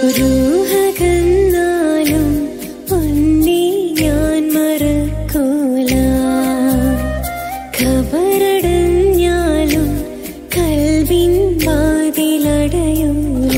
റൂഹകന്നാലും ഒന്നേ ഞാൻ മറക്കൂല ഖബറടഞ്ഞാലും കൽവിൻ വാതിലടയൂല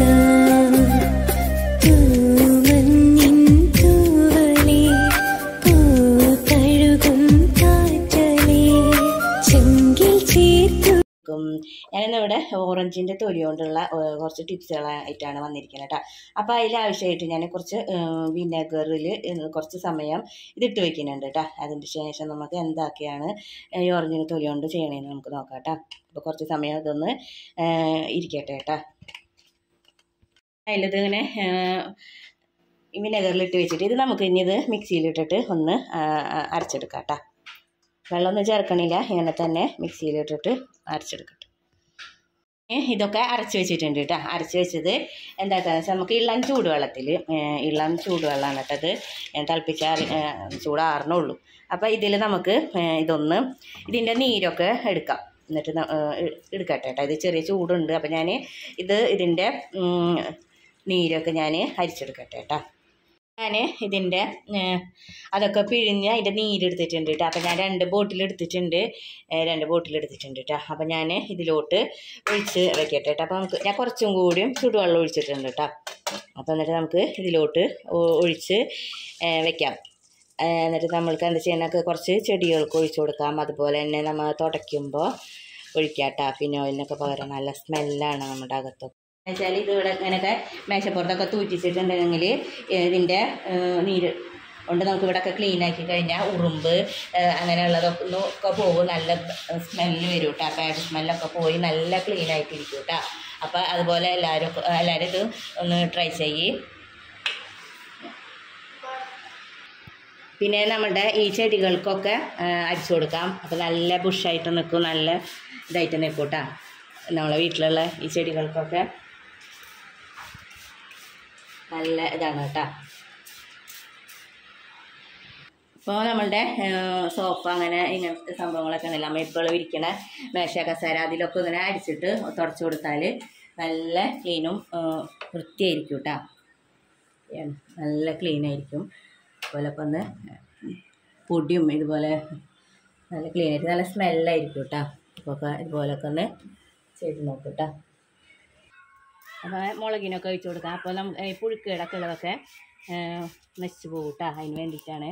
തൂമഞ്ഞിൻ തൂവലേ പൂത്തഴുകും കാറ്റലേ ചെങ്കിൽ ചേർത്തു ക്കും. ഞാനിന്നിവിടെ ഓറഞ്ചിൻ്റെ തൊലി കൊണ്ടുള്ള ഏഹ്, കുറച്ച് ടിപ്സുകളായിട്ടാണ് വന്നിരിക്കുന്നത് കേട്ടോ അപ്പോൾ അതിൽ ആവശ്യമായിട്ട് ഞാൻ കുറച്ച് വിനെഗറിൽ കുറച്ച് സമയം ഇതിട്ട് വെക്കുന്നുണ്ട് കേട്ടോ അതിൻ്റെ ശേഷം നമുക്ക് എന്തൊക്കെയാണ് ഈ ഓറഞ്ചിൻ്റെ തൊലി കൊണ്ട് ചെയ്യണമെന്ന് നമുക്ക് നോക്കാം കേട്ടോ അപ്പോൾ കുറച്ച് സമയം ഇതൊന്ന് ഏഹ്, ഇരിക്കട്ടെ കേട്ടോ അതിലിത് ഇങ്ങനെ വിനെഗറിലിട്ട് വെച്ചിട്ട് ഇത് നമുക്ക് ഇനി ഇത് മിക്സിയിലിട്ടിട്ട് ഒന്ന് ആ, ആ, അരച്ചെടുക്കാം കേട്ടോ വെള്ളമൊന്നും ചേർക്കണില്ല ഇങ്ങനെ തന്നെ മിക്സിയിലിട്ടിട്ട് അരച്ചെടുക്കട്ടെ ഏ, ഇതൊക്കെ അരച്ച് വെച്ചിട്ടുണ്ട് കേട്ടോ അരച്ച് വെച്ചത് എന്താക്കാന്ന് വെച്ചാൽ നമുക്ക് ഇളം ചൂടുവെള്ളത്തിൽ ഇളം ചൂടുവെള്ളമാണ് കേട്ടത് തിളപ്പിച്ച ചൂടാറണുള്ളൂ അപ്പോൾ ഇതിൽ നമുക്ക് ഏ, ഇതൊന്ന് ഇതിൻ്റെ നീരൊക്കെ എടുക്കാം എന്നിട്ട് ന- ഏ, എ- എടുക്കട്ടെ കേട്ടോ ഇത് ചെറിയ ചൂടുണ്ട് അപ്പോൾ ഞാൻ ഇത് ഇതിൻ്റെ ഉം, നീരൊക്കെ ഞാൻ അരിച്ചെടുക്കട്ടെ കേട്ടോ ഞാൻ ഇതിൻ്റെ അതൊക്കെ പിഴിഞ്ഞ് അതിൻ്റെ നീരെടുത്തിട്ടുണ്ട് കേട്ടോ അപ്പോൾ ഞാൻ രണ്ട് ബോട്ടിൽ എടുത്തിട്ടുണ്ട് ഏ, രണ്ട് ബോട്ടിൽ എടുത്തിട്ടുണ്ട് കേട്ടോ അപ്പോൾ ഞാൻ ഇതിലോട്ട് ഒഴിച്ച് വെക്കട്ടെ കേട്ടോ അപ്പോൾ നമുക്ക് ഞാൻ കുറച്ചും കൂടിയും ചുടുവെള്ളം ഒഴിച്ചിട്ടുണ്ട് കേട്ടോ അപ്പോൾ എന്നിട്ട് നമുക്ക് ഇതിലോട്ട് ഒ- ഒഴിച്ച് ഏ, വെക്കാം ഏ, എന്നിട്ട് നമ്മൾക്ക് എന്താ ചെയ്യണമൊക്കെ കുറച്ച് ചെടികൾക്ക് ഒഴിച്ചു കൊടുക്കാം അതുപോലെ തന്നെ നമ്മൾ തുടയ്ക്കുമ്പോൾ ഒഴിക്കാം കേട്ടോ ഫിനോയിലിനൊക്കെ പകരം നല്ല സ്മെല്ലാണ് നമ്മുടെ അകത്തൊക്കെ വെച്ചാൽ ഇത് ഇവിടെ ഇങ്ങനെയൊക്കെ മേശപ്പുറത്തൊക്കെ തൂറ്റിച്ചിട്ടുണ്ടെങ്കിൽ ഇതിൻ്റെ നീര് കൊണ്ട് നമുക്ക് ഇവിടെയൊക്കെ ക്ലീൻ ആക്കി കഴിഞ്ഞാൽ ഉറുമ്പ് ഏഹ് അങ്ങനെയുള്ളതൊക്കെ ഒന്ന് ഒക്കെ പോകും നല്ല സ്മെല്ല് വരും കേട്ടോ ബാഡ് സ്മെല്ലൊക്കെ പോയി നല്ല ക്ലീൻ ആയിട്ടിരിക്കും കേട്ടോ അപ്പോൾ അതുപോലെ എല്ലാവരും എല്ലാവരും ഇത് ഒന്ന് ട്രൈ ചെയ്യ് പിന്നെ നമ്മുടെ ഈ ചെടികൾക്കൊക്കെ ആ, അടിച്ചു കൊടുക്കാം അപ്പോൾ നല്ല ബുഷായിട്ട് നിൽക്കും നല്ല ഇതായിട്ട് നിൽക്കും കേട്ടോ നമ്മളെ വീട്ടിലുള്ള ഈ ചെടികൾക്കൊക്കെ നല്ല ഇതാണ് കേട്ടോ ഇപ്പോൾ നമ്മളുടെ സോഫ അങ്ങനെ ഇങ്ങനത്തെ സംഭവങ്ങളൊക്കെ ഉണ്ടല്ലോ നമ്മൾ ഇപ്പോൾ ഇരിക്കണ മേശ കസേര അതിലൊക്കെ ഇങ്ങനെ അടിച്ചിട്ട് തുടച്ചു കൊടുത്താൽ നല്ല ക്ലീനും വൃത്തിയായിരിക്കും കേട്ടോ നല്ല ക്ലീൻ ആയിരിക്കും അതുപോലൊക്കെ ഒന്ന് പൊടിയും ഇതുപോലെ നല്ല ക്ലീൻ ആയിട്ട് നല്ല സ്മെല്ലായിരിക്കും കേട്ടോ അപ്പോൾ ഇതുപോലൊക്കെ ഒന്ന് ചെയ്ത് നോക്കും കേട്ടോ അപ്പോൾ മുളകിനൊക്കെ ഒഴിച്ച് കൊടുക്കാം അപ്പോൾ നമുക്ക് ഈ പുഴുക്കേടൊക്കെ ഉള്ളതൊക്കെ ആ, നശിച്ച് പോകും കേട്ടോ അതിന് വേണ്ടിയിട്ടാണ്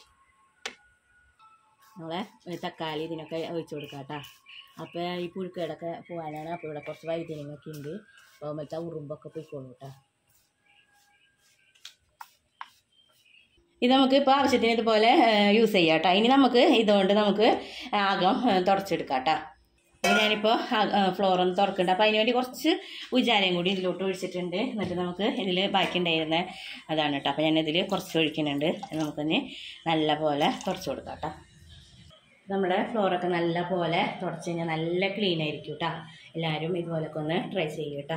നമ്മളെ തക്കാളി ഇതിനൊക്കെ ഒഴിച്ച് കൊടുക്കാം കേട്ടോ അപ്പോൾ ഈ പുഴുക്കേടൊക്കെ പോകാനാണ് അപ്പോൾ ഇവിടെ കുറച്ച് വൈദ്യുതിയൊക്കെ ഉണ്ട് അപ്പോൾ മറ്റേ ഉറുമ്പൊക്കെ പോയിക്കോളൂ കേട്ടോ ഇത് നമുക്ക് ഇപ്പോൾ ആവശ്യത്തിന് ഇതുപോലെ യൂസ് ചെയ്യാം കേട്ടോ ഇനി നമുക്ക് ഇതുകൊണ്ട് നമുക്ക് ആകം ആ, തുടച്ചെടുക്കാം കേട്ടോ അപ്പോൾ ഞാനിപ്പോൾ ഫ്ലോർ ഒന്ന് തുറക്കുന്നുണ്ട് അപ്പോൾ അതിന് വേണ്ടി കുറച്ച് ഉജാലയും കൂടി ഇതിലോട്ട് ഒഴിച്ചിട്ടുണ്ട് എന്നിട്ട് നമുക്ക് ഇതിൽ ബാക്കി ഉണ്ടായിരുന്ന അതാണ് കേട്ടോ അപ്പോൾ ഞാനിതിൽ കുറച്ച് ഒഴിക്കുന്നുണ്ട് ഇത് നമുക്കൊന്ന് നല്ല പോലെ തുടച്ച് കൊടുക്കാം കേട്ടോ നമ്മുടെ ഫ്ലോറൊക്കെ നല്ല പോലെ തുടച്ച് കഴിഞ്ഞാൽ നല്ല ക്ലീൻ ആയിരിക്കും കേട്ടോ എല്ലാവരും ഇതുപോലൊക്കെ ഒന്ന് ട്രൈ ചെയ്യും കേട്ടോ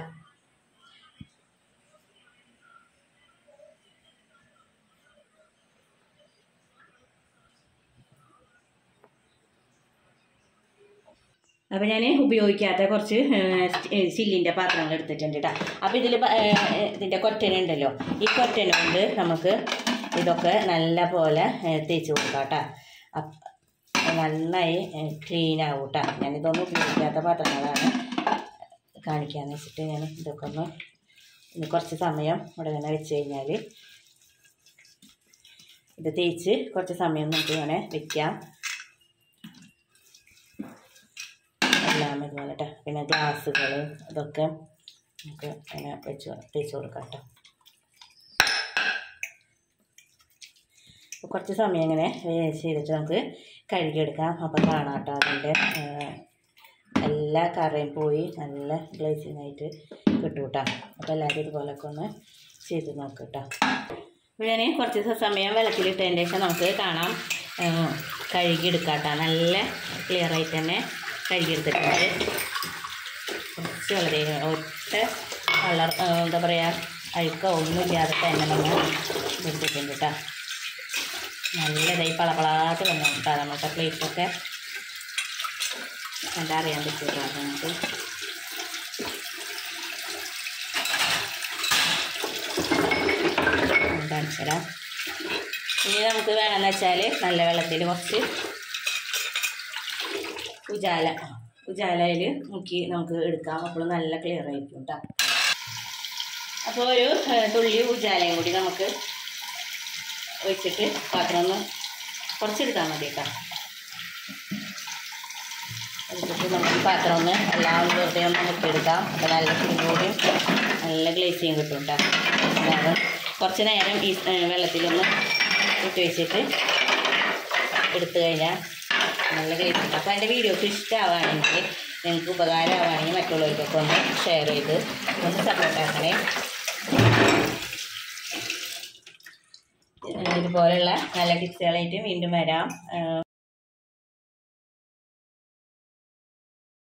അപ്പോൾ ഞാൻ ഉപയോഗിക്കാത്ത കുറച്ച് ചില്ലിൻ്റെ പാത്രങ്ങൾ എടുത്തിട്ടുണ്ട് കേട്ടോ അപ്പോൾ ഇതിൽ ഇതിൻ്റെ കൊറ്റനുണ്ടല്ലോ ഈ കൊറ്റന കൊണ്ട് നമുക്ക് ഇതൊക്കെ നല്ല പോലെ ഏഹ്, തേച്ച് കൊടുക്കാം കേട്ടോ അപ്പ- നന്നായി ക്ലീൻ ആവും കേട്ടോ ഞാനിതൊന്നും ഉപയോഗിക്കാത്ത പാത്രങ്ങളാണ് കാണിക്കാന്ന് വെച്ചിട്ട് ഞാൻ ഇതൊക്കെ ഒന്ന് ഇനി കുറച്ച് സമയം ഇവിടെ ഇങ്ങനെ വെച്ച് കഴിഞ്ഞാൽ ഇത് തേച്ച് കുറച്ച് സമയം നമുക്ക് ഇങ്ങനെ വെക്കാം എല്ലാം ഇതുപോലെ കേട്ടോ പിന്നെ ഗ്ലാസ്സുകൾ ഇതൊക്കെ നമുക്ക് അങ്ങനെ വെച്ച് തേച്ച് കൊടുക്കാം കേട്ടോ അപ്പോൾ കുറച്ച് സമയം ഇങ്ങനെ ഏഹ് ചെയ്തിട്ട് നമുക്ക് കഴുകിയെടുക്കാം അപ്പോൾ കാണാം കേട്ടോ അതിൻ്റെ ഏഹ്, എല്ലാ കറയും പോയി നല്ല ഗ്ലേസിങ് ആയിട്ട് കിട്ടും കേട്ടോ അപ്പോൾ എല്ലാവരും ഇതുപോലൊക്കെ ഒന്ന് ചെയ്ത് നോക്കാം കേട്ടോ അപ്പോൾ ഞാൻ കുറച്ച് ദിവസം സമയം വെള്ളത്തിലിട്ടതിന് ശേഷം നമുക്ക് കാണാം ഏഹ്, കഴുകിയെടുക്കാം കേട്ടോ നല്ല ക്ലിയർ ആയിട്ട് തന്നെ കഴുകിയെടുത്തിട്ടുണ്ട് കുറച്ച് വളരെ ഒറ്റ കളർ എന്താ പറയുക അഴുക്കോ ഒന്നുമില്ലാതെ തന്നെ നമ്മൾ എടുത്തിട്ടുണ്ട് കേട്ടോ നല്ലതായി പളപളാട്ട് വന്നു കേട്ടോ നമ്മുടെ പ്ലേറ്റൊക്കെ കണ്ടാൽ അറിയാൻ പറ്റും കേട്ടോ നമുക്ക് കാണിച്ചു തരാം ഇനി നമുക്ക് വേണമെന്ന് വെച്ചാൽ നല്ല വെള്ളത്തിൽ കുറച്ച് ഉജാല ഉജാലയിൽ മുക്കി നമുക്ക് എടുക്കാം അപ്പോൾ നല്ല ക്ലിയർ ആയിരിക്കും കേട്ടോ അപ്പോൾ ഒരു ഏഹ്, തുള്ളി ഉജാലയും കൂടി നമുക്ക് ഒഴിച്ചിട്ട് പാത്രം ഒന്ന് കുറച്ചെടുത്താൽ മതി കേട്ടോ എടുത്തിട്ട് നമുക്ക് ഈ പാത്രം ഒന്ന് എല്ലാം ഒന്ന് വെറുതെ ഒന്ന് മുക്കിയെടുക്കാം അപ്പോൾ നല്ല ചൂടുകൂടിയും നല്ല ഗ്ലേസിയും കിട്ടും കേട്ടോ അല്ലാതെ കുറച്ച് നേരം ഈ ഏഹ്, വെള്ളത്തിലൊന്ന് ഇട്ട് വെച്ചിട്ട് എടുത്തു കഴിഞ്ഞാൽ നല്ല ഗ്ലേസ് കിട്ടും അപ്പോൾ എൻ്റെ വീഡിയോക്ക് ഇഷ്ടമാവുകയാണെങ്കിൽ നിങ്ങൾക്ക് ഉപകാരമാവുകയാണെങ്കിൽ മറ്റുള്ളവർക്കൊക്കെ ഒന്ന് ഷെയർ ചെയ്ത് ഒന്ന് സപ്പോർട്ട് ആക്കണേ ഏഹ് ഇതുപോലുള്ള നല്ല ടിപ്സുകളായിട്ട് വീണ്ടും വരാം ഏഹ്